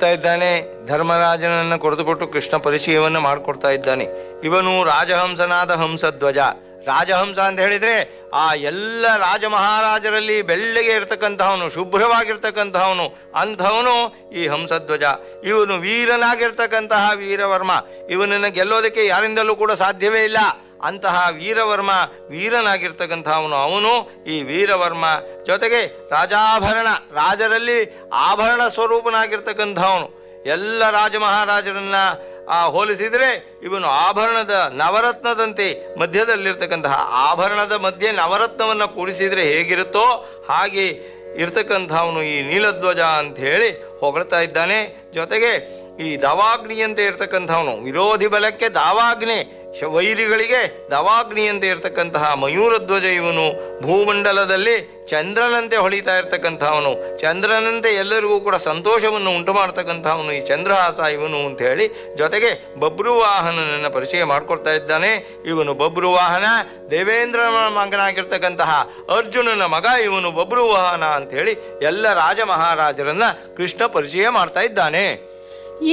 ಹೇಳ್ತಾ ಇದ್ದಾನೆ ಧರ್ಮರಾಜನನ್ನು ಕೊರೆದುಕೊಟ್ಟು ಕೃಷ್ಣ ಪರಿಚಯವನ್ನು ಮಾಡಿಕೊಡ್ತಾ ಇದ್ದಾನೆ ಇವನು ರಾಜಹಂಸನಾದ ಹಂಸಧ್ವಜ ರಾಜಹಂಸ ಅಂತ ಹೇಳಿದ್ರೆ ಆ ಎಲ್ಲ ರಾಜ ಮಹಾರಾಜರಲ್ಲಿ ಬೆಳ್ಳಗೆ ಇರ್ತಕ್ಕಂತಹವನು ಶುಭ್ರವಾಗಿರ್ತಕ್ಕಂತಹವನು ಅಂಥವನು ಈ ಹಂಸಧ್ವಜ ಇವನು ವೀರನಾಗಿರ್ತಕ್ಕಂತಹ ವೀರವರ್ಮ ಇವನನ್ನು ಗೆಲ್ಲೋದಕ್ಕೆ ಯಾರಿಂದಲೂ ಕೂಡ ಸಾಧ್ಯವೇ ಇಲ್ಲ ಅಂತಹ ವೀರವರ್ಮ ವೀರನಾಗಿರ್ತಕ್ಕಂಥವನು ಅವನು ಈ ವೀರವರ್ಮ ಜೊತೆಗೆ ರಾಜಾಭರಣ ರಾಜರಲ್ಲಿ ಆಭರಣ ಸ್ವರೂಪನಾಗಿರ್ತಕ್ಕಂಥವನು ಎಲ್ಲ ರಾಜ ಮಹಾರಾಜರನ್ನ ಆ ಹೋಲಿಸಿದರೆ ಇವನು ಆಭರಣದ ನವರತ್ನದಂತೆ ಮಧ್ಯದಲ್ಲಿರ್ತಕ್ಕಂತಹ ಆಭರಣದ ಮಧ್ಯೆ ನವರತ್ನವನ್ನು ಕೂಡಿಸಿದರೆ ಹೇಗಿರುತ್ತೋ ಹಾಗೆ ಇರ್ತಕ್ಕಂಥವನು ಈ ನೀಲಧ್ವಜ ಅಂತ ಹೇಳಿ ಹೊಗಳ್ತಾ ಇದ್ದಾನೆ ಜೊತೆಗೆ ಈ ದವಾಗ್ನಿಯಂತೆ ಇರ್ತಕ್ಕಂಥವನು ವಿರೋಧಿ ಬಲಕ್ಕೆ ದಾವಾಗ್ನಿ ಶ- ವೈರಿಗಳಿಗೆ ದವಾಗ್ನಿಯಂತೆ ಇರ್ತಕ್ಕಂತಹ ಮಯೂರಧ್ವಜ ಇವನು ಭೂಮಂಡಲದಲ್ಲಿ ಚಂದ್ರನಂತೆ ಹೊಳಿತಾ ಇರ್ತಕ್ಕಂಥವನು ಚಂದ್ರನಂತೆ ಎಲ್ಲರಿಗೂ ಕೂಡ ಸಂತೋಷವನ್ನು ಉಂಟು ಮಾಡ್ತಕ್ಕಂಥವನು ಈ ಚಂದ್ರಹಾಸ ಇವನು ಅಂತ ಹೇಳಿ ಜೊತೆಗೆ ಬಬ್ರುವಾಹನನನ್ನು ಪರಿಚಯ ಮಾಡಿಕೊಡ್ತಾ ಇದ್ದಾನೆ ಇವನು ಬಬ್ರುವಾಹನ ದೇವೇಂದ್ರನ ಮಗನಾಗಿರ್ತಕ್ಕಂತಹ ಅರ್ಜುನನ ಮಗ ಇವನು ಬಬ್ರುವಾಹನ ಅಂತ ಹೇಳಿ ಎಲ್ಲ ರಾಜ ಮಹಾರಾಜರನ್ನ ಕೃಷ್ಣ ಪರಿಚಯ ಮಾಡ್ತಾ ಇದ್ದಾನೆ